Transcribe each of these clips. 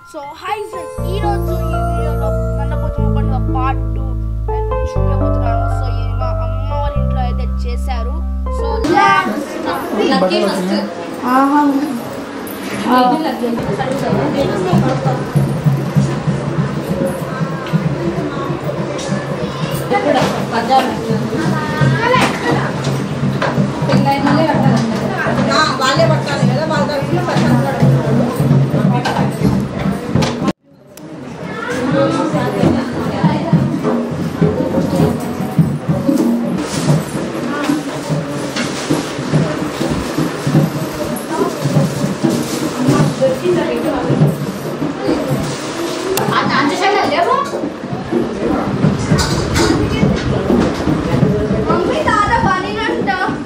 So hi friends ఈ రోజు ఈ వీడియోలో గండపోతున్న పండుగ పార్ట్ టూ చూపించబోతున్నాను సో ఇది మా అమ్మ వాళ్ళ ఇంట్లో అయితే చేశారు సో లక్కీ ఫస్ట్ పెళ్ళైనలే కట్టాలంటే వాళ్ళే పట్టాలి కదా వాళ్ళ తరఫున పట్టాలి మమ్మీ తాత పనినంట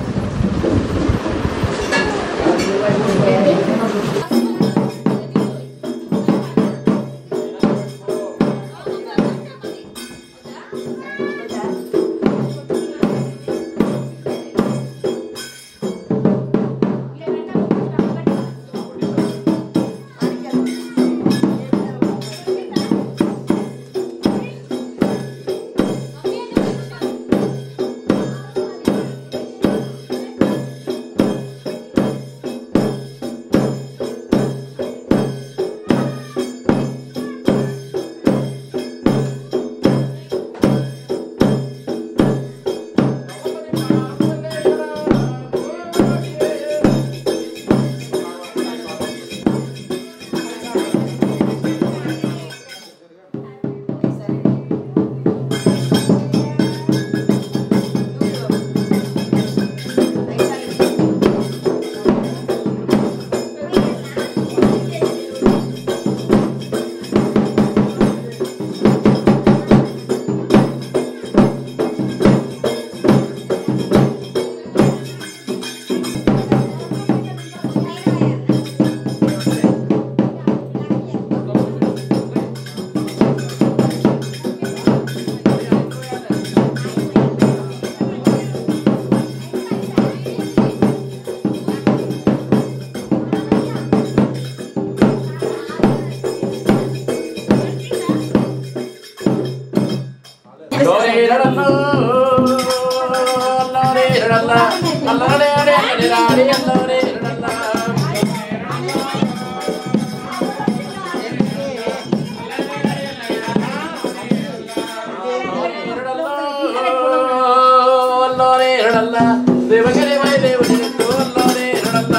దేవగిరి వై దేవుడి అల్లారే రడల్లా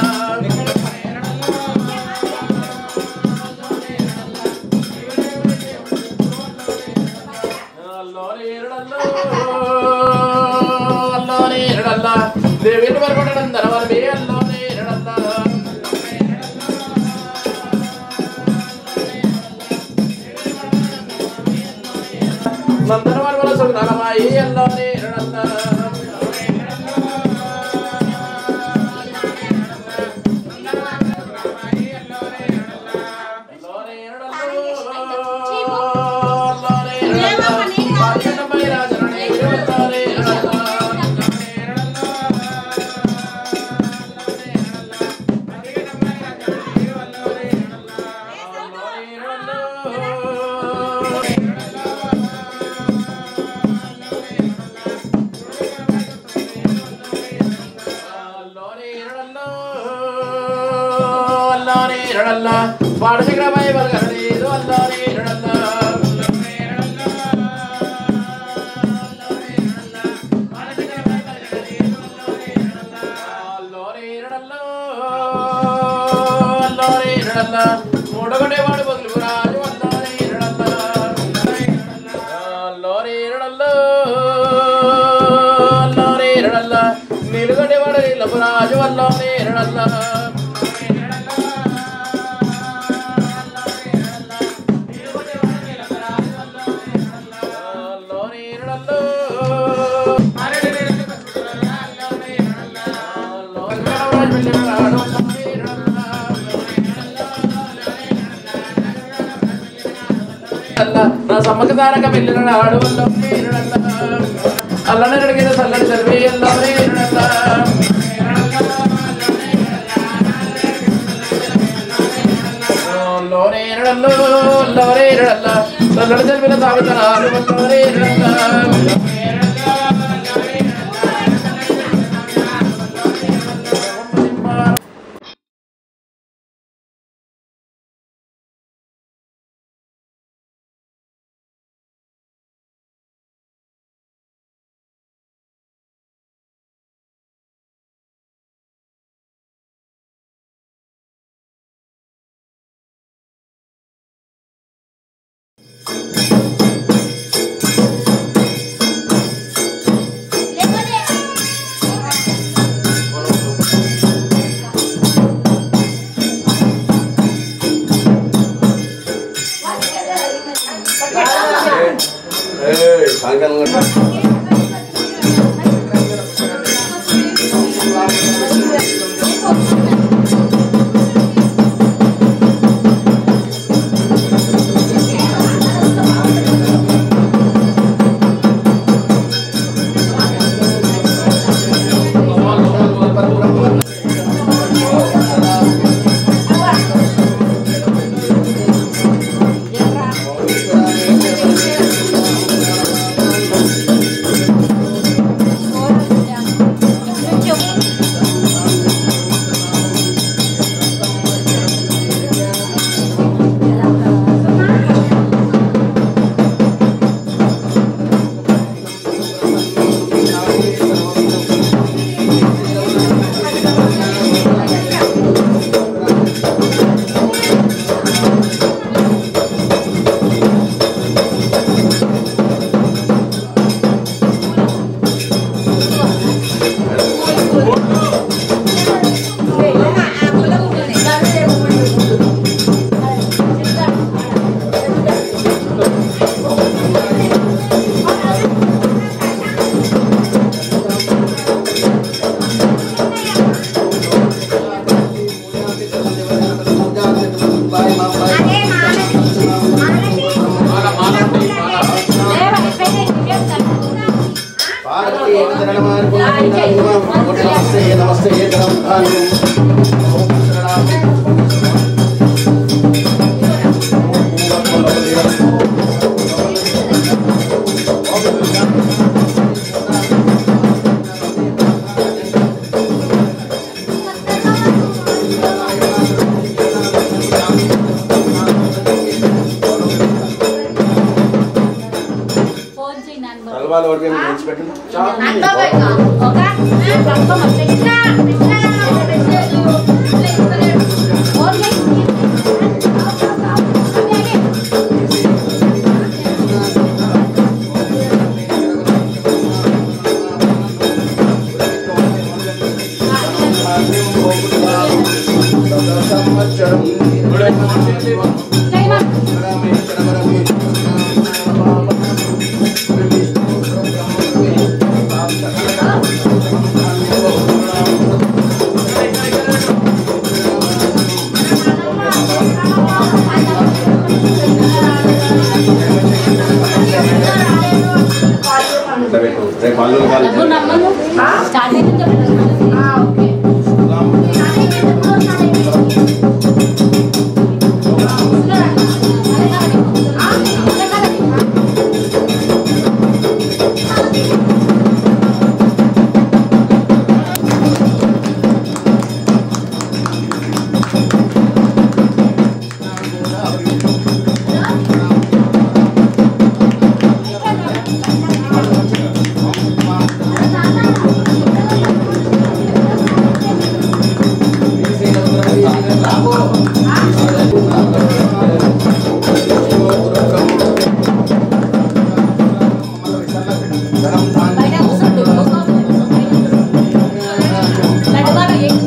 దేవిని వరకొట్టడం ధనవరమే అల్లోనే రడల్లా నందన వరవల సుగనలమాయి అల్లోనే రడల్లా అల్లోనే రడల్లా అల్లోనే రడల్లా పార్కటమై రాజరణే విరవతారే రడల్లా పాడశిఖరమై బలగలేదు అల్లారే రడల్లా మూడగడే వాడు బదులు రాజు అల్లారే రడల్లా అల్లారే రడల్లా అల్లారే రడల్లా నిలుగడే వాడు నీలపు రాజు అల్లారే రడల్లా అల్లారే రడల్లా నా సమ్మక తారక వెళ్ళిన ఆడవల్లో అల్లనే అడిగిన చల్లని చదివి ఎల్లోనే లోనే ఎరడల్లో లవరే ఎరడల్ల నల్లడ జల్మిన తాగుతనాలు లవరే ఎరడల్ల నమస్తే నమస్తే ఫోన్ చేయి నాన్న కలవాలి ఒకటి మేము తెచ్చిపెట్టిన సంవత్సరం రేపు అల్లుడు డబ్బు కాదు నమ్మను స్టార్టింగ్ నుంచి చెప్పండి. బయట కూర్చోండి. లడ్డుబాటు ఏ-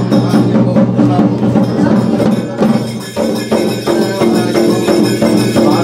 ఆ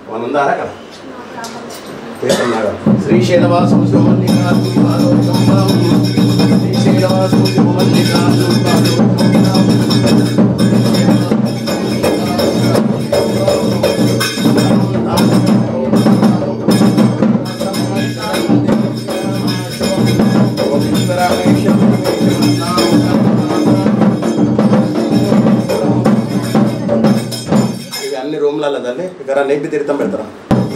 మనందారా కదా పేరున్నారా శ్రీశైలవాసం సుమల్లికార్జున పాదోకం శ్రీశైలవాసం సుమల్లికార్జున పాదోకం ఇవి అన్ని రూమ్లలో తల్లి ఇక్కడ నెబ్బి తీర్థం పెడతారా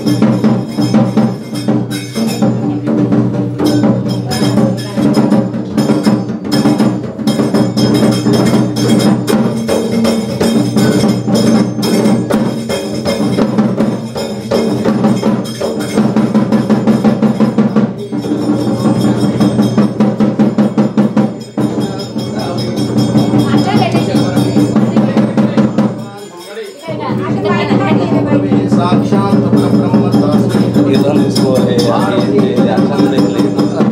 సాక్షాత్ పరబ్రహ్మ తస్మై తీర్థం తీసుకోవాలి అది ఇది అక్షరం లేదు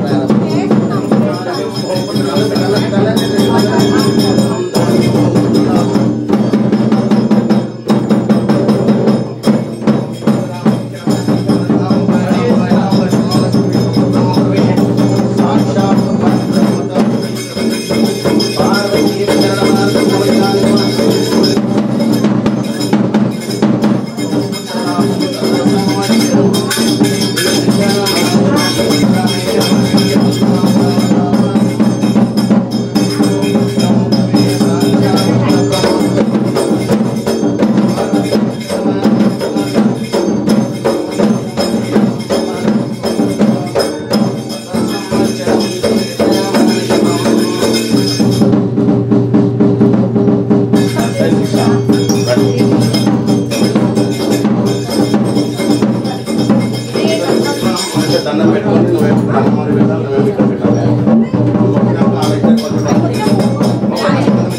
దండం పెట్టుకొని నువ్వే అమ్మవారి పెట్టాలి నువ్వే ఇక్కడ పెట్టాలి మొక్కినాక ఆ వ్యక్తి కొంచెం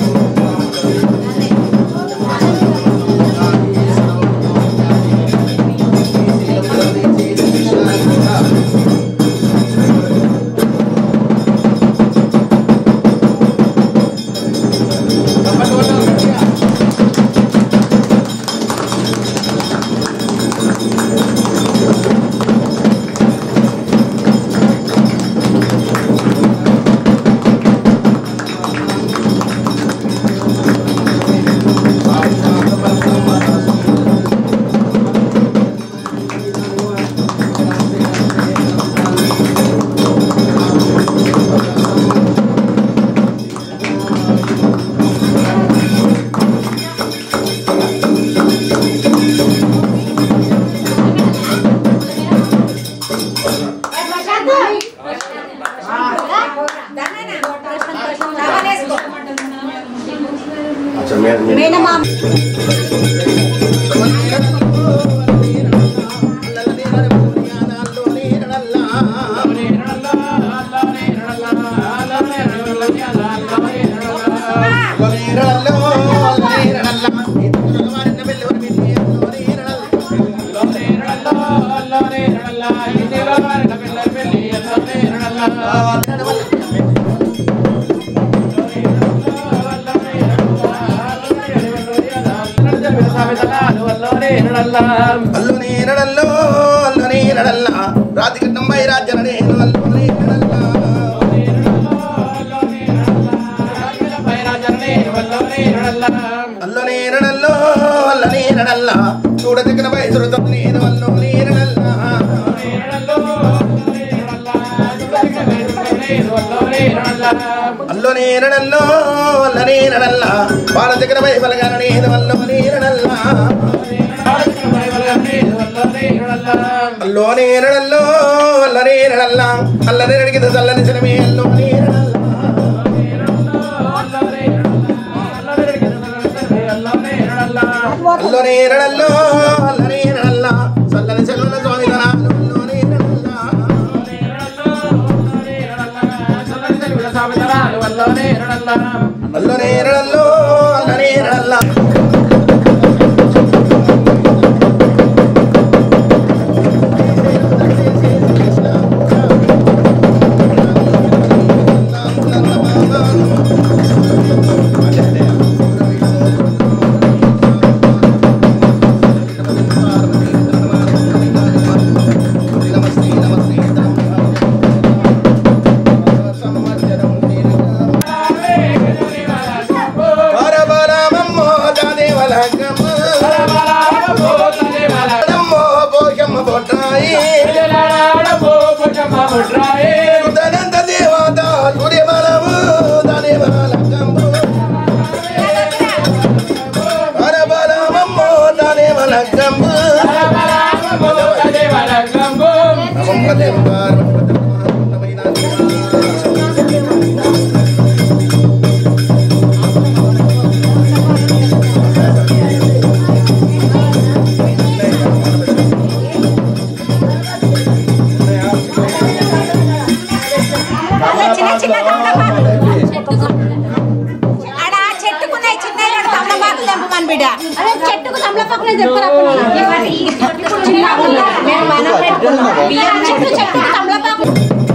అచ్చా మేడం అల్లుని నడల్లో అల్లుని నడల్ల రాతికట్టం పై రాజ్యనడే అల్లుని నడల్ల అల్లుని నడల్లో అల్లుని నడల్ల చూడ దిక్కున పై సురతం నేను అల్లుని నడల్ల అల్లుని నడల్లో అల్లుని నడల్ల వాళ్ళ దగ్గర పై బలగాన నేను అల్లుని నడల్ల అల్లోనే నడల్లో అల్లనే నడల్ల అల్లనే నడిగిన చల్లని సినమే అల్లోనే నడల్ల అల్లోనే నడల్లో అల్లనే నడల్ల చల్లని చెల్లుల స్వామి ధనాలు అల్లోనే నడల్ల అల్లోనే నడల్లో అల్లనే నడల్ల అల్లోనే ముట్రాయే సుతనంత దేవత సూర్యబలము దాని బలకంబు పరబలమమ్మో దాని బలకంబు అదే వరకంబు నమం పదే పార్వతి చిన్న చిన్న తమలపాకులు ఆడ చెట్టుకున్నాయి చిన్న తమలపాకులు తెంపమని బిడ్డ అదే చెట్టుకు తమలపాకులు చెట్టు చెట్టుకు తమలపాకులు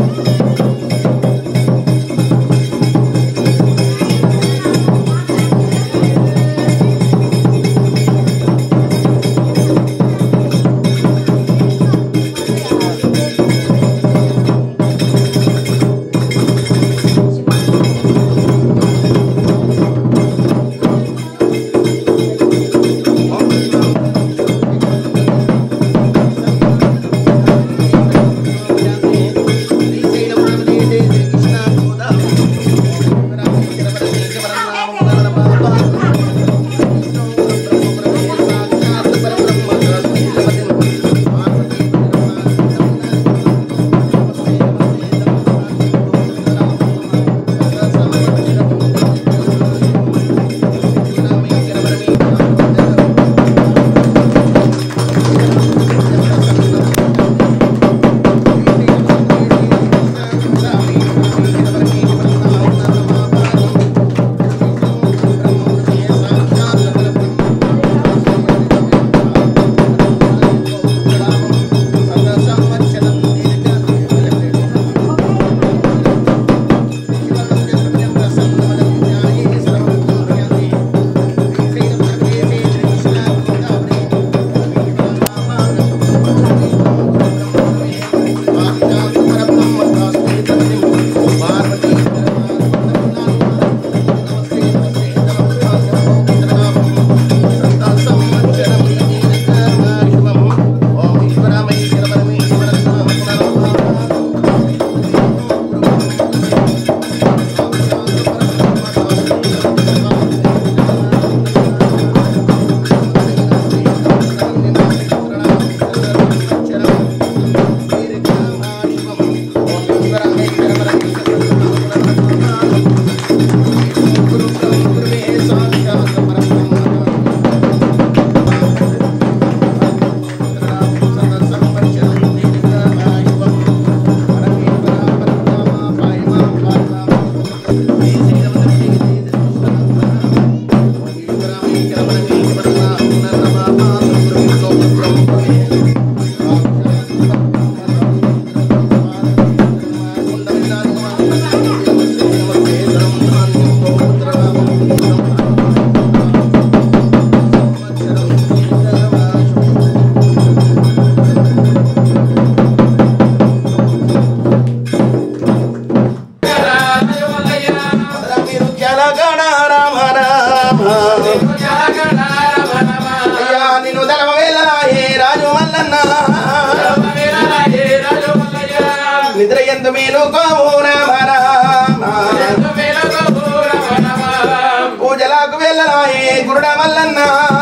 మీరు జలగణ రామ రామ అయ్యా నిన్ను తెలవేళ ఏ రాజు మల్లన్న నిద్ర ఎంత మేలుకోవు రామ రామ పూజలకు వెళ్ళరాయే గురుడ మల్లన్న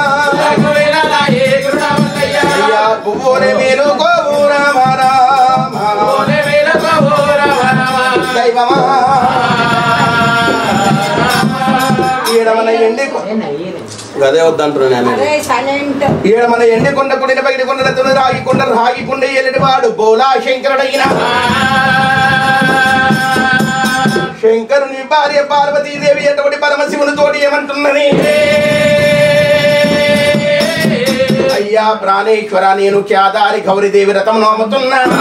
అయ్యా పువ్వుని మేలుకోవు రామ రామ దైవమా ఈడమన ఎండి గదే వద్దంటున్నాను సైలెంట్ ఈడమన ఎండి కొండ కుడిన పగిడి కొండ రతులు రాగి కొండ రాగి కొండ ఎల్లడి వాడు బోలా శంకరుడైన శంకరుని భార్య పార్వతీదేవి ఎటువంటి పరమశివుని తోటి ఏమంటున్నది అయ్యా ప్రాణేశ్వర నేను క్యాదారి గౌరీదేవి రథం నోముతున్నాను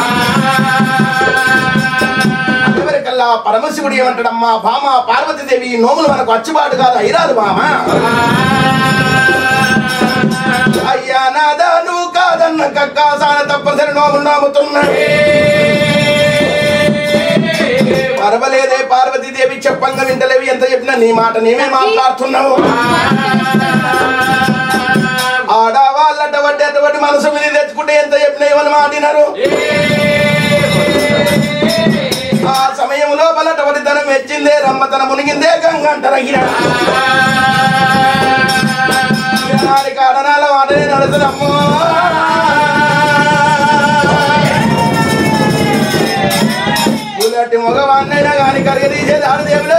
ఎవరికల్లా పరమశివుడు ఏమంటాడమ్మా భామ పార్వతీదేవి ఈ నోములు మనకు అచ్చుబాటు కాదు అయిరాదు భామ అయ్యా నాదా నువ్వు కాదన్న కక్కాసాన తప్పనిసరి నోములు నోముతున్నాడు పర్వలేదే పార్వతీదేవి చెప్పంగా వింటలేవి ఎంత చెప్పినా నీ మాట నీవే మాట్లాడుతున్నావు ఆడవాళ్ళట వడ్డేటువంటి మనసు మీద తెచ్చుకుంటే ఎంత చెప్పినా ఏమని మాటినారు పార్వతన మునిగిందే గంగంటరగిన కారణాల వాటనే నడుతున్నమ్మో పుల్లటి మగవాన్నైనా కానీ కరిగదీసే దాని దేవుడు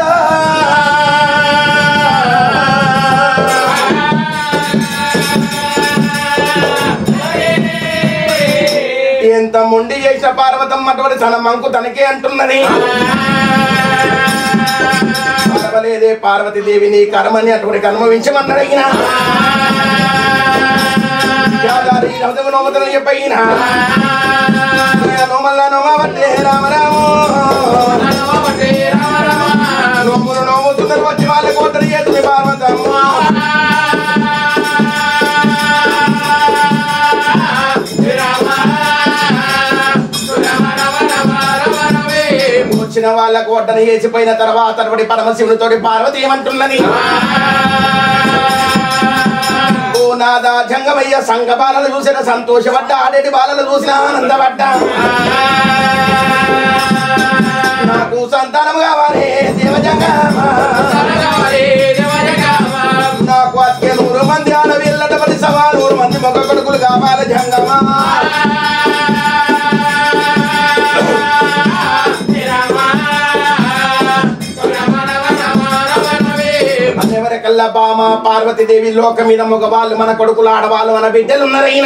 ఎంత మొండి చేసిన పార్వతమ్మ అటువంటి తన మంకు తనకే అంటున్నది పర్వలేదే పార్వతీదేవి నీ కర్మని అటువంటి అనుభవించమన్నాడైనా యాదారి నవదము నోమతను చెప్పయినా నోమల్ల నోమవట్టే రామరాము నోములు నోముతున్నారు వచ్చి వాళ్ళకి ఒట్టడి చేస్తుంది పార్వతమ్మ వచ్చిన వాళ్ళకు ఒడ్డన చేసిపోయిన తర్వాత అటువంటి పరమశివునితోటి పార్వతి ఏమంటున్నది ఓ నాదా జంగమయ్య సంఘ బాలలు చూసిన సంతోషపడ్డ ఆడేటి బాలలు చూసిన ఆనందపడ్డా నాకు సంతానం కావాలి దేవజంగమ నాకు అత్య నూరు మంది ఆడవిల్లటపడి సవా నూరు మంది మొగ కొడుకులు కావాలి జంగమా ఎవరికల్లా బామ పార్వతీదేవి లోక మీద మగవాళ్ళు మన కొడుకులు ఆడవాళ్ళు మన బిడ్డలు ఉన్నారైనా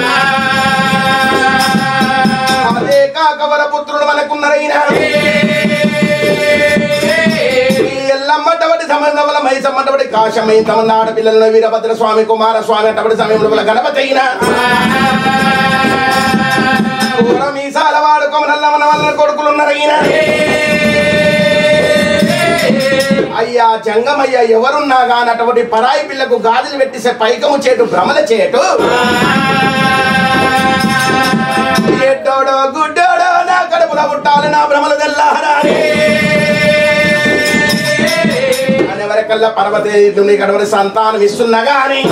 అదే కాక వర పుత్రుడు మనకున్నారైనా ఎల్లమ్మటబడి సమయంలో మైసమ్మటబడి కాశమై తమన్న ఆడపిల్లలను వీరభద్ర స్వామి కుమార స్వామి అటబడి సమయంలో గణపతి అయినా మీసాల వాడుకోమనల్ల మన వల్ల కొడుకులున్నారైనా అయ్యా జంగమయ్య ఎవరున్నా గాని అటువంటి పరాయి పిల్లకు గాజులు పెట్టిసే పైకము చేటు భ్రమల చేటు ఎట్టోడో గుడ్డోడో నా కడుపులో పుట్టాలి నా భ్రమలు తెల్లారాని అని ఎవరికల్లా పర్వతేతుని కడవరి సంతానం ఇస్తున్నా గాని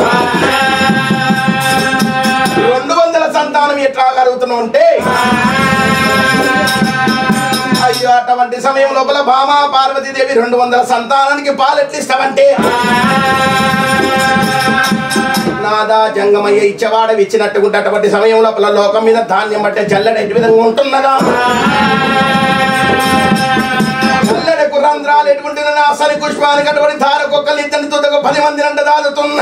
రెండు వందల సంతానం ఎట్లా కలుగుతున్నా ఉంటే అయ్యో అటువంటి సమయం లోపల భామ పార్వతీదేవి రెండు వందల సంతానానికి పాలెట్లిస్తావంటే నాదా జంగమయ్య ఇచ్చేవాడ ఇచ్చినట్టుకుంటే అటువంటి సమయం లోపల లోకం మీద ధాన్యం బట్టే జల్లెడ ఎటు విధంగా ఉంటున్నదా జల్లెడకు రంధ్రాలు ఎటువంటి అసలు పుష్పానికి అటువంటి ధారకొక్కలు ఇద్దరిని తుదకు పది మంది నంట దాదుతున్నా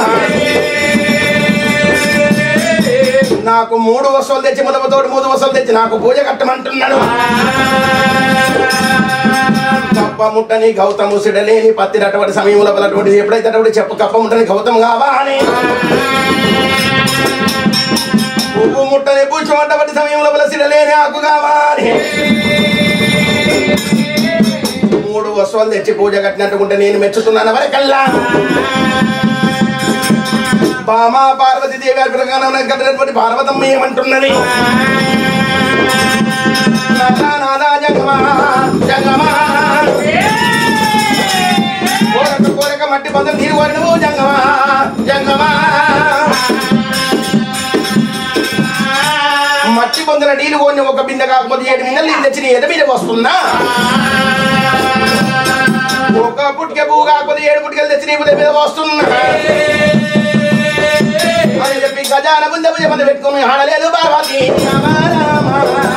నాకు మూడు వస్తువులు తెచ్చి మొదటితోటి మూడు వస్తువులు తెచ్చి నాకు పూజ కట్టమంటున్నాడు కప్ప ముట్టని గౌతము సిడలేని పత్తి అటువంటి సమయంలో అటువంటి ఎప్పుడైతే అటువంటి చెప్పు కప్ప ముట్టని గౌతము కావాలని పువ్వు ముట్టని పుష్పం అటువంటి సమయంలో సిడలేని ఆకు కావాలి మూడు వస్తువులు తెచ్చి పూజ కట్టినట్టుకుంటే నేను మెచ్చుతున్నాను వరకల్లా బామా పార్వతి దేవి కట్టినటువంటి పార్వతమ్మ ఏమంటున్నది నాదా నాదా జగమా జగమా కోరక కోరక మట్టి పొందలు నీరు కోరినవు జంగమా జంగమా మట్టి పొందల నీళ్ళు కోరిన ఒక బిందె కాకపోతే ఏడు బిందెలు నీళ్ళు తెచ్చి నీ ఎద మీద వస్తున్నా ఒక పుట్టిక పువ్వు కాకపోతే ఏడు పుట్టికలు తెచ్చి నీ బుద్ధ మీద వస్తున్నా అని చెప్పి గజాన బుందె భుజ మంది పెట్టుకుని ఆడలేదు పార్వతి రామ రామ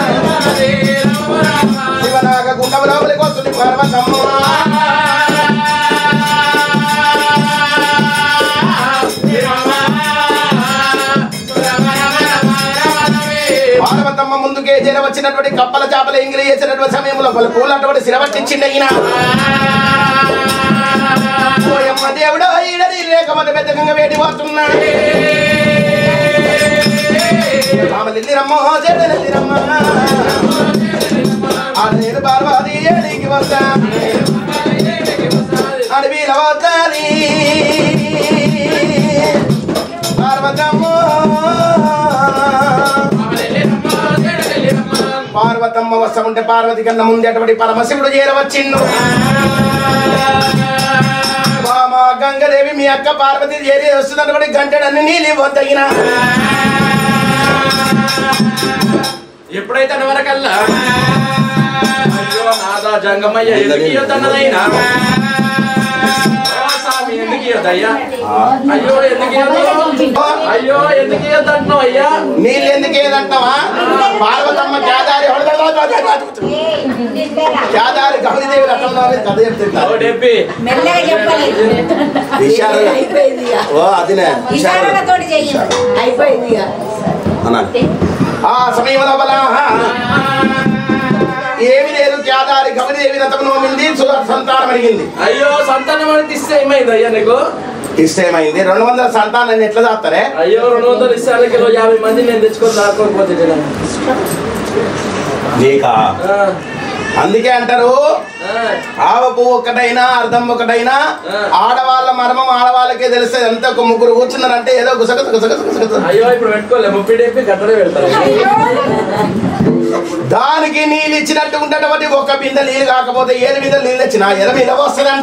శివనాగ గుండము లోపలికి వస్తుంది పార్వతమ్మ పార్వతమ్మ ముందుకే జర వచ్చినటువంటి కప్పల చేపల ఎంగిలి చేసినటువంటి సమయంలో పలు పూలు అటువంటి సిరవట్టించింది అయినా ఓయమ్మ దేవుడు ఈడది లేక మొదటి పెద్దకంగా వేడి పోతున్నా రామలిల్లిరమ్మ చెడలిల్లిరమ్మ ఆ నేను పార్వతి ఏడికి వస్తా అడవిల వద్దాని పార్వతమ్మ పార్వతమ్మ వస్తా ఉంటే పార్వతి కన్నా ముందే అటువంటి పరమశివుడు చేరవచ్చిండు మా గంగదేవి మీ అక్క పార్వతి చేరి వస్తున్నటువంటి గంటడన్ని నీళ్ళు ఇవ్వద్దగిన ఎప్పుడైతే వరకల్లా అయ్యో నాదా జంగమయ్య ఎందుకు ఇయ్యొద్దన్నదైనా ఓ స్వామి ఎందుకు ఇవ్వద్దయ్యా అయ్యో ఎందుకు ఇవ్వద్దు అయ్యో ఎందుకు ఇవ్వద్దు అంటున్నావు అయ్యా నీళ్ళు ఎందుకు ఏదంటావా పార్వతమ్మ జాదారి జాదారి గౌరీదేవి రథంలో కథ ఓ చెప్తుంటారు డెబ్బి మెల్లగా చెప్పలేదు విషయాలు అయిపోయింది ఇక ఓ అదినే ఇషారాలతోటి చెయ్యండి అయిపోయింది ఇక అన్నాను ఆ సమయంలో బల ఏమి లేదు జాదారి గౌరీదేవి రథం నోమింది సుధ సంతానం అడిగింది అయ్యో సంతానం అంటే ఇస్తే ఏమైంది అయ్యా నీకు ఇష్టమైంది రెండు వందల సంతానాన్ని ఎట్లా చేస్తారే అయ్యో రెండు వందలు ఇస్తాను కిలో యాభై మంది నేను తెచ్చుకొని దాక్కోకపోతే నేను. నీకా ఆ, అందుకే అంటారు ఆ, ఆవ పువ్వు ఒకటైనా అర్థం ఒకటైనా ఆడవాళ్ళ మర్మం ఆడవాళ్ళకే తెలిస్తే ఎంత ఒక ముగ్గురు కూర్చున్నారంటే ఏదో గుసగత గుసగత గుసగత అయ్యో ఇప్పుడు పెట్టుకోలే ముప్పై డెబ్బి గట్టడే పెడతారు దానికి నీళ్ళు ఇచ్చినట్టు ఉండేటువంటి ఒక బిందె నీళ్ళు కాకపోతే ఏడు బిందె నీళ్ళు తెచ్చినా ఎద మీద వస్తుందంట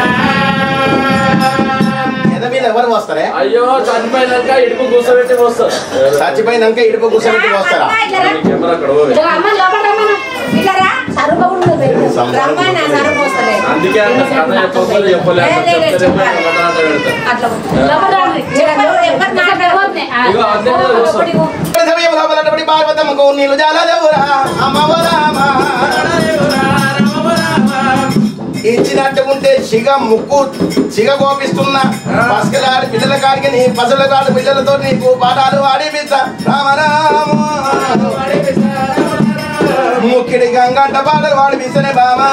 ఎద మీద ఎవరు వస్తారే అయ్యో చనిపోయినాక ఇడుపు కూర్చోబెట్టి వస్తారు చచ్చిపోయినాక ఇడుపు కూర్చోబెట్టి వస్తారా కెమెరా అక్కడ పోయి. అమ్మ లోపల రమ్మను ఇట్లా రా సరుకు ఉండదు రమ్మన్న సరుకు వస్తలే అందుకే అంత కథ చెప్పకపోతే చెప్పలే అంత లే, లే, చెప్తే చెప్పాలి. రేపు అంత పెడతారు. అట్లా లోపల రండి. ఎవరు ఎవరు మాట్లాడవద్దు. ఇగో అంతే కదా చూస్తాం. సమయం లోపలటువంటి పార్వతమ్మకు నీళ్ళు జాలదేవురా అమ్మవరామా ఇచ్చినట్టు ఉంటే సిగ ముక్కు సిగ కోపిస్తున్న పసకలాడి పిల్లల కాడికి నీ పసల కాడి పిల్లలతో నీకు పాఠాలు ఆడిపిస్తా రామరాము ముక్కిడి గంగంట పాటలు వాడిపిస్తనే బామా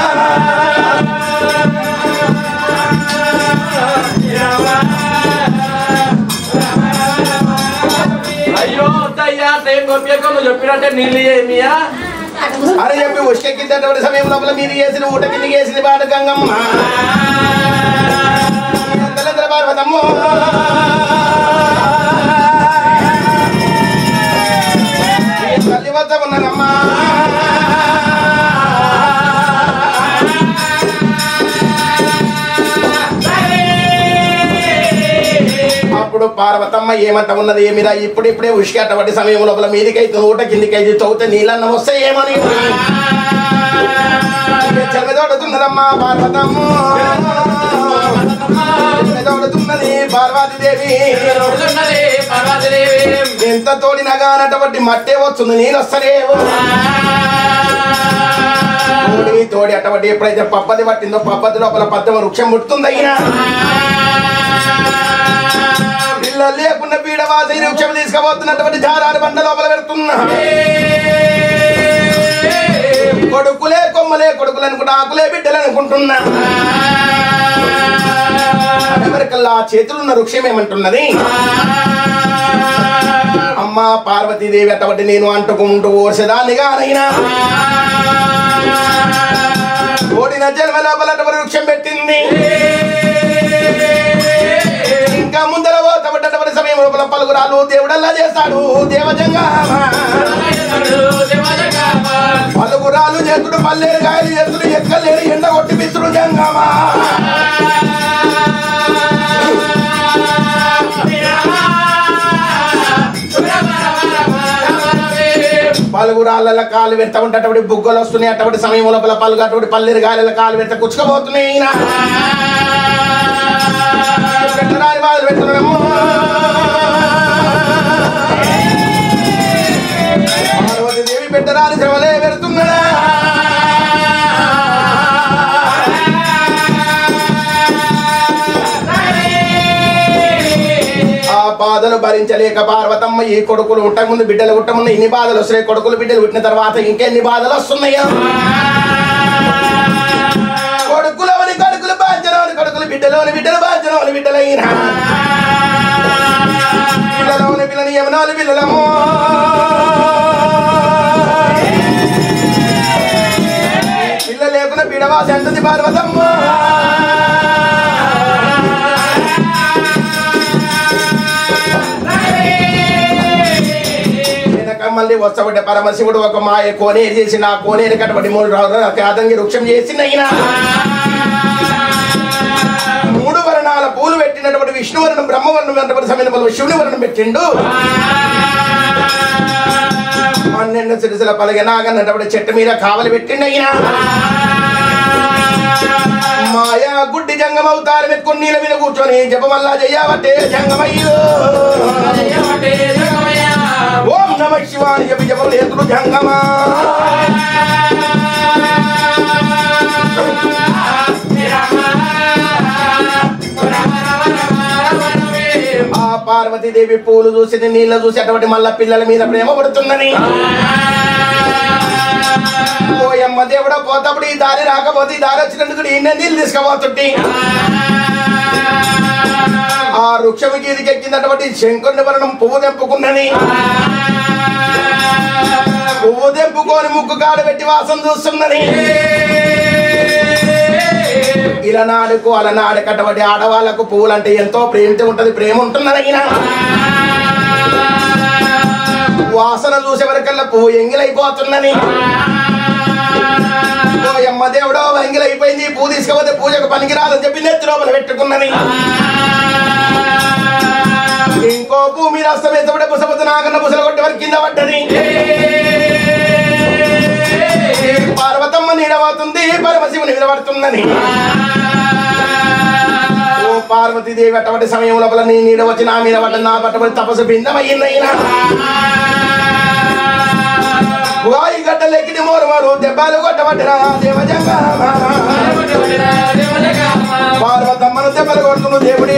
అయ్యో వద్దయ్యా ట్రైన్ కొప్పియకు నువ్వు చెప్పినట్టే నీళ్ళు ఏమియా అని చెప్పి ఉష్కెక్కించేటువంటి సమయం లోపల మీరు చేసిన ఊట కింద వేసిన పాట గంగమ్మ ఎంతలెంతల పార్వతమ్మ తల్లి వద్ద ఉన్నదమ్మా అప్పుడు పార్వతమ్మ ఏమంట ఉన్నది ఏమిరా ఇప్పుడు ఇప్పుడే ఉష్కేటటువంటి సమయం లోపల మీదికైతే ఊట కిందికైతే చౌతే నీళ్ళన్న వస్తే ఏమని చెలదోడుతున్నదమ్మా పార్వతమ్మ చెలదోడుతున్నది పార్వతీదేవి ఉన్నది పార్వతీదేవి. ఎంత తోడినగానటువంటి మట్టే వస్తుంది నీళ్ళు వస్తలేవు తోడి తోడి అటువంటి ఎప్పుడైతే పప్పది పట్టిందో పప్పది లోపల పద్దమ వృక్షం ముట్టుతుందయ్యా పిల్లలు లేకుండా పీడవాసి వృక్షం తీసుకుపోతున్నటువంటి జారారు బండ లోపల పెడుతున్నా కొడుకులే కొమ్మలే కొడుకులు అనుకుంటా ఆకులే బిడ్డలు అనుకుంటున్నా ఎవరికల్లా చేతులున్న వృక్షం ఏమంటున్నది అమ్మ పార్వతీదేవి అటువంటి నేను అంటుకుంటూ ఓర్చదానిగా అనైనా ఓడిన జన్మ లోపల అటువంటి వృక్షం పెట్టింది ఇంకా ముందర పోతబడ్డటువంటి సమయం లోపల పలుకురాలు దేవుడల్లా చేస్తాడు దేవజంగా పలుకురాలు చేతుడు పల్లేరు కాయలు చేతుడు ఎక్కలేరు ఎండ కొట్టి మిత్రుడు జంగమా పలుగురాళ్ళ కాలు వెంట ఉంటే బుగ్గలు వస్తున్నాయి అటువంటి సమయం లోపల పలుగు అటువంటి పల్లెరు గాలిల కాలు వెంట కుచ్చుకోబోతున్నాయి ఈయన. పెట్టరాని బాధలు పెడుతున్నాడమ్మో. పార్వతీదేవి పెట్టరాని శ్రమలే పెడుతున్నాడా ఆ బాధలు భరించలేక పార్వతమ్మ ఈ కొడుకులు ఉట్టక ముందు బిడ్డలు ఉట్ట ముందు ఇన్ని బాధలు వస్తున్నాయి కొడుకులు బిడ్డలు పుట్టిన తర్వాత ఇంకెన్ని బాధలు వస్తున్నాయా కొడుకులవని కొడుకులు బాధ్యలోని కొడుకులు బిడ్డలోని బిడ్డలు బాధ్యలోని బిడ్డలైన పిల్లలోని పిల్లని యమనోని పిల్లలము పిల్ల లేకుండా పీడవాసి అంటుంది పార్వతమ్మ వెనక మళ్ళీ వస్తబడ్డ పరమశివుడు ఒక మాయ కోనేరు చేసి నా కోనేరు కట్టబడి మూడు రాజులు అదంగి వృక్షం చేసి నయ్యినా మూడు వర్ణాల పూలు పెట్టినటువంటి విష్ణువర్ణం బ్రహ్మవర్ణం అన్నటువంటి సమయంలో శివుని వర్ణం పెట్టిండు పన్నెండు సిరిసిల పలగ నాగన్నటువంటి చెట్టు మీద కావలి పెట్టిండు అయినా మాయా గుడ్డి జంగం అవుతారు మెత్తుకొని నీళ్ళ మీద కూర్చొని జపమల్లా చెయ్యబట్టే జంగమయ్యో ఓం నమ శివాని జపి జపం లేతుడు జంగమా ఆ పార్వతీదేవి పూలు చూసి నీళ్ళ చూసి అటువంటి మళ్ళా పిల్లల మీద ప్రేమ పడుతున్నది ఓయమ్మ దేవుడా పోతప్పుడు ఈ దారి రాకపోతే ఈ దారి వచ్చినందుకు ఈ నీళ్ళు తీసుకుపోతుంటే ఆ వృక్షము గీదికి ఎక్కినటువంటి శంకుని వరణం పువ్వు తెంపుకున్నది పువ్వు తెంపుకొని ముక్కు కాడ పెట్టి వాసన చూస్తున్నది ఇలనాడుకు అలనాడు కట్టబడి ఆడవాళ్లకు పువ్వులంటే ఎంతో ప్రేమతో ఉంటది ప్రేమ ఉంటున్నది అయినా వాసన చూసే వరకల్లా పువ్వు ఎంగిలైపోతున్నది ఓయమ్మ దేవుడో ఎంగిలైపోయింది పువ్వు తీసుకపోతే పూజకు పనికిరాదని చెప్పి నెత్తి లోపల పెట్టుకున్నది ఇంకో పువ్వు మీద అస్తమేతపడే పుసపత నాగన్న పుసల కొట్టి వరకు కింద పడ్డది పార్వతమ్మ నీడబడుతుంది పరమశివుని నిలబడుతున్నది ఓ పార్వతీదేవి అటువంటి సమయం లోపల నీ నీడ వచ్చి నా మీద పడ్డ నా పట్టబడి తపస్సు భిన్నమయ్యిందైనా వాయి గడ్డలెక్కిది మోరు మోరు దెబ్బలు కొట్టబట్టిరా దేవజంగా పార్వతమ్మను దెబ్బలు కొడుతున్న దేవుడే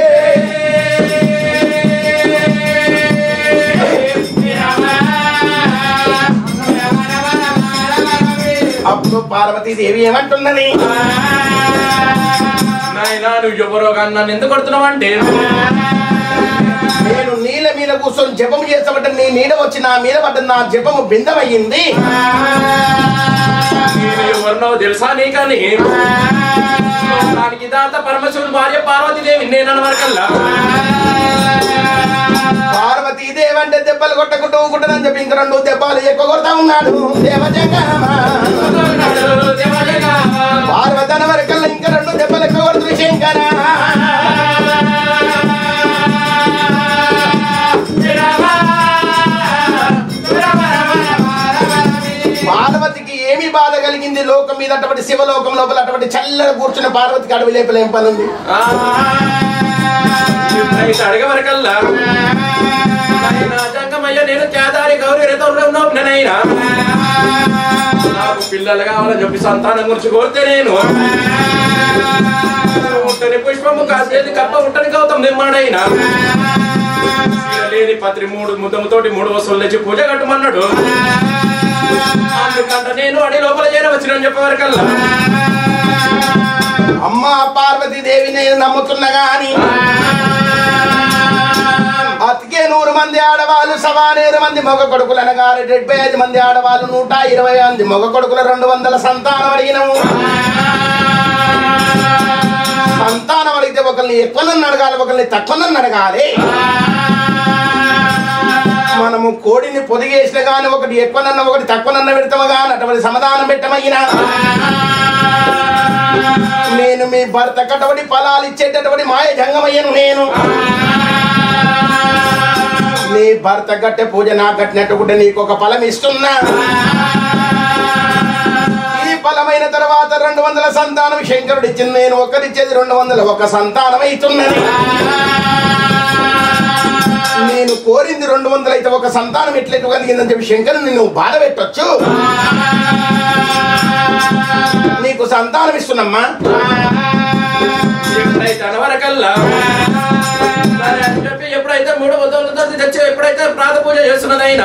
అప్పుడు పార్వతీదేవి ఏమంటున్నది నాయనా నువ్వు ఎవరో కానీ నన్ను ఎందుకు కొడుతున్నావు అంటే నేను నీళ్ళ మీద కూర్చొని జపం చేస్తామంటే నీ నీడ వచ్చి నా మీద పడ్డ నా జపము బిందమయ్యింది నేను ఎవరినో తెలుసా నీకని దానికి దాత పరమశివుని భార్య పార్వతీదేవి నేను అనవరకల్లా పార్వతీదేవి అంటే దెబ్బలు కొట్టకుంటూ ఊకుంటుందని చెప్పి ఇంక రెండు దెబ్బలు ఎక్కువ కొడతా ఉన్నాడు దేవజంగమ పార్వతన వరకల్లా ఇంకా రెండు దెబ్బలు ఎక్కువ కొడుతుంది శంకర పార్వతికి ఏమి బాధ కలిగింది లోకం మీద అటువంటి శివలోకం లోపల అటువంటి చల్లగా కూర్చున్న పార్వతికి అడవి లేపల ఏం పని ఉంది అయితే అడగవరకల్లా నాయనా జంగమయ్య నేను కేదారి గౌరీ రేతోలో ఉన్నప్పుడనైనా నాకు పిల్లలు కావాలని చెప్పి సంతానం గురించి కోరితే నేను ఉంటని పుష్పము కాసేది కప్ప ఉంటని గౌతమ్ నిర్మాణైనా లేని పత్రి మూడు ముద్దముతోటి మూడు వస్తువులు తెచ్చి పూజ కట్టమన్నాడు అందుకంట నేను అడి లోపల చేరవచ్చిన చెప్పవరకల్లా అమ్మ పార్వతీదేవి నేను నమ్ముతున్నా గాని అతికే నూరు మంది ఆడవాళ్ళు సవానేరు మంది మగ కొడుకులు అనగా డెబ్బై ఐదు మంది ఆడవాళ్ళు నూట ఇరవై మంది మగ కొడుకులు రెండు వందల సంతానం అడిగినము సంతానం అడిగితే ఒకరిని ఎక్కువనన్ను అడగాలి ఒకరిని తక్కువనన్ను అడగాలి మనము కోడిని పొదిగేసిన గాని ఒకటి ఎక్కువనన్న ఒకటి తక్కువనన్న పెడతాము గాని అటువంటి సమాధానం పెట్టమయ్యినా నేను మీ భర్త కట్టబడి ఫలాలు ఇచ్చేటటువంటి మాయ జంగమయ్యను నేను నీ భర్త కట్టే పూజ నా కట్టినట్టు కూడా నీకు ఒక ఫలం ఇస్తున్నా ఈ ఫలమైన తర్వాత రెండు వందల సంతానం శంకరుడు ఇచ్చింది నేను ఒకరిచ్చేది రెండు వందల ఒక సంతానం అవుతున్నది నేను కోరింది రెండు వందలు అయితే ఒక సంతానం ఎట్లెట్టు కలిగిందని చెప్పి శంకరుని నువ్వు బాధ పెట్టొచ్చు నీకు సంతానం ఇస్తున్నమ్మా ఎప్పుడైతే అనవరకల్లా సరే అని చెప్పి ఎప్పుడైతే మూడు వద్దలతో తెచ్చి ఎప్పుడైతే ప్రాత పూజ చేస్తున్నదైనా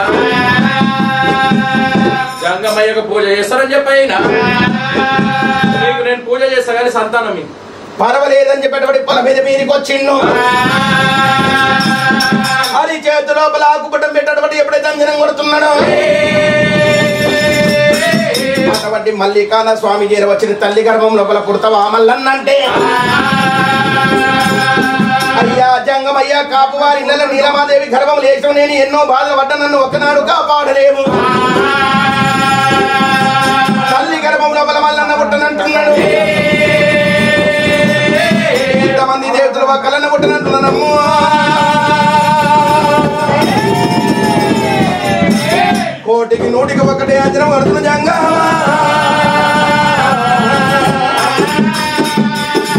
గంగమ్మయ్యకు పూజ చేస్తారని చెప్పి అయినా నీకు నేను పూజ చేస్తా కానీ సంతానం ఇయ్యి. పర్వాలేదని చెప్పేటప్పుడు పొల మీద మీదకి వచ్చిండు అది చేతి లోపల ఆకుపటం పెట్టేటప్పుడు ఎప్పుడైతే అంజనం కొడుతున్నాడో అటువంటి మల్లికాన స్వామి చేర వచ్చిన తల్లి గర్భం లోపల పుడతావా మల్లన్నంటే అయ్యా జంగమయ్యా కాపువారి నెల నీలమాదేవి గర్భం లేచడం నేను ఎన్నో బాధలు పడ్డ నన్ను ఒకనాడు కాపాడలేము తల్లి గర్భం లోపల మల్లన్న పుట్టనంటున్నాడు ఇంతమంది దేవతలు ఒక్కలన్న పుట్టనంటున్నానమ్ము కోటికి నూటికి ఒకటే అంజనం పడుతున్న జంగా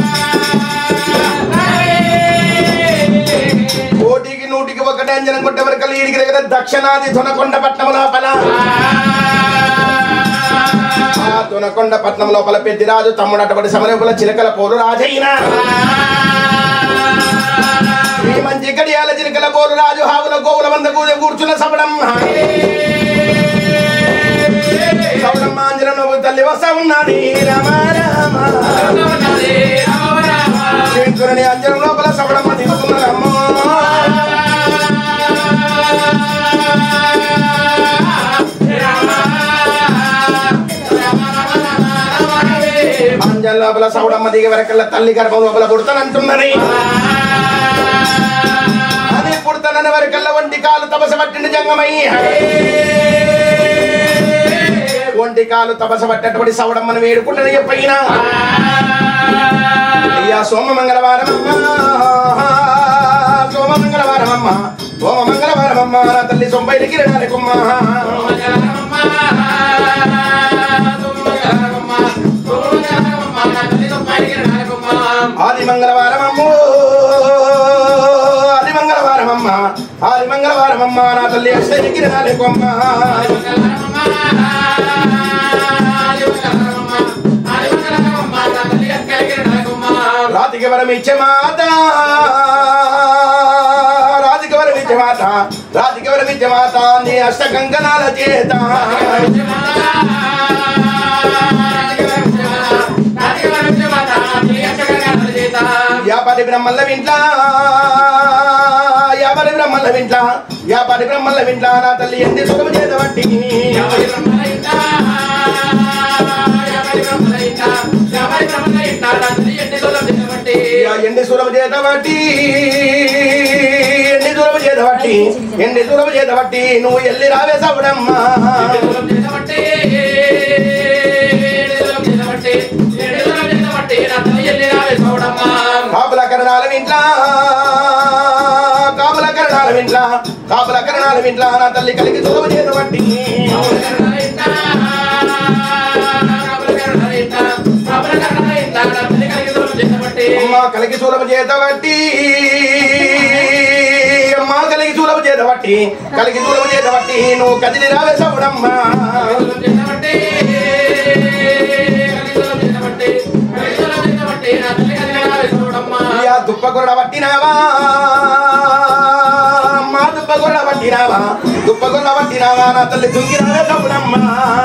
ఒకటే అంజనం కొట్టే వరకు ఈడికి దగ్గర దక్షిణాది తునకొండ పట్నం లోపల ఆ తునకొండ పట్నం లోపల పెద్దిరాజు తమ్ముడు అటువంటి సమరకుల చిలకల పోరు రాజైన ఈ మంచి గడియాల చిలకల పోరు రాజు హావుల గోవుల మంద కూజ కూర్చున్న సబడం సబడం ఆంజనం తల్లి వస్తా ఉన్నది రామ రామ శంకరుని అంజనం లోపల సబడమ్మ దిగుతున్నదమ్మో అంజన్ లోపల సౌడమ్మ దిగే వరకల్లా తల్లి గర్భం లోపల పుడతానంటున్నది అది పుడతానని వరకల్లా ఒంటి కాలు తపస పట్టిన జంగమై ఒంటి కాలు తపస పట్టినటువంటి సౌడమ్మను వేడుకుంటని చెప్పిన అయ్యా సోమ మంగళవారం సోమ మంగళవారం అమ్మ సోమ మంగళవారం అమ్మ నా తల్లి సొంబైలు కిరణాలి కుమ్మ ఆది మంగళవారం అమ్మో ఆది మంగళవారం అమ్మ ఆది మంగళవారం అమ్మ నా తల్లి అష్టైలు కిరణాలి కొమ్మ రాతికి వరం ఇచ్చే మాత రాతికి వరం ఇచ్చే మాత రాతికి వరం ఇచ్చే మాత నీ అష్ట కంకణాల చేత యాపటి బ్రహ్మల్ల వింట్లా యాపటి బ్రహ్మల్ల వింట్లా యాపటి బ్రహ్మల్ల వింట్లా నా తల్లి ఎన్ని సుఖము చేత బట్టి ఎన్ని సులభ చేత బట్టి ఎన్ని సులభ చేత బట్టి ఎన్ని సులభ చేత బట్టి నువ్వు ఎల్లి రావే సవుడమ్మా కాపుల కరణాల వింట్లా కాపుల కరణాల వింట్లా కాపుల కరణాల వింట్లా నా తల్లి కలిగి సులభ చేత బట్టి అమ్మ కలిగి సులభ చేత బట్టి అమ్మ కలిగి సులభ చేత బట్టి కలిగి సులభ చేత బట్టి నువ్వు కదిలి రావే సవుడమ్మా అయ్యా దుప్పగొరడ పట్టినావా మా దుప్పగొరడ పట్టినావా దుప్పగొరడ పట్టినావా నా తల్లి దుంగిరావే సవుడమ్మా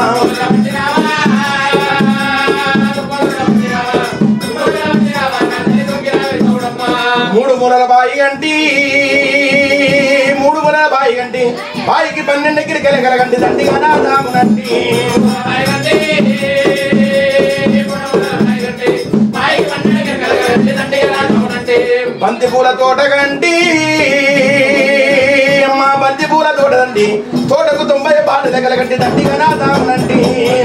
మూడు మూలల బాయి గంటి మూడు మూలల బాయి గంటి బాయికి పన్నెండు గిరికలు కలగండి దండిగా నా దామునంటి బంతి పూల తోట గంటి అమ్మ బంతి పూల తోట దండి తోటకు తొంభై పాటలు కలగండి దండిగా నా దామునంటి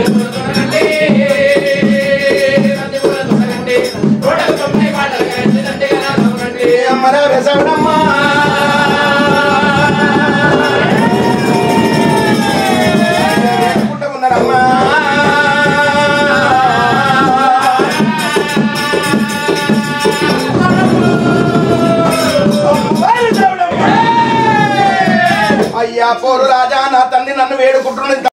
అమ్మరా వెసవడమ్మా వేడుకుంటూ ఉన్నాడమ్మా అయ్యా పోరు రాజా నా తండ్రి నన్ను వేడుకుంటున్నది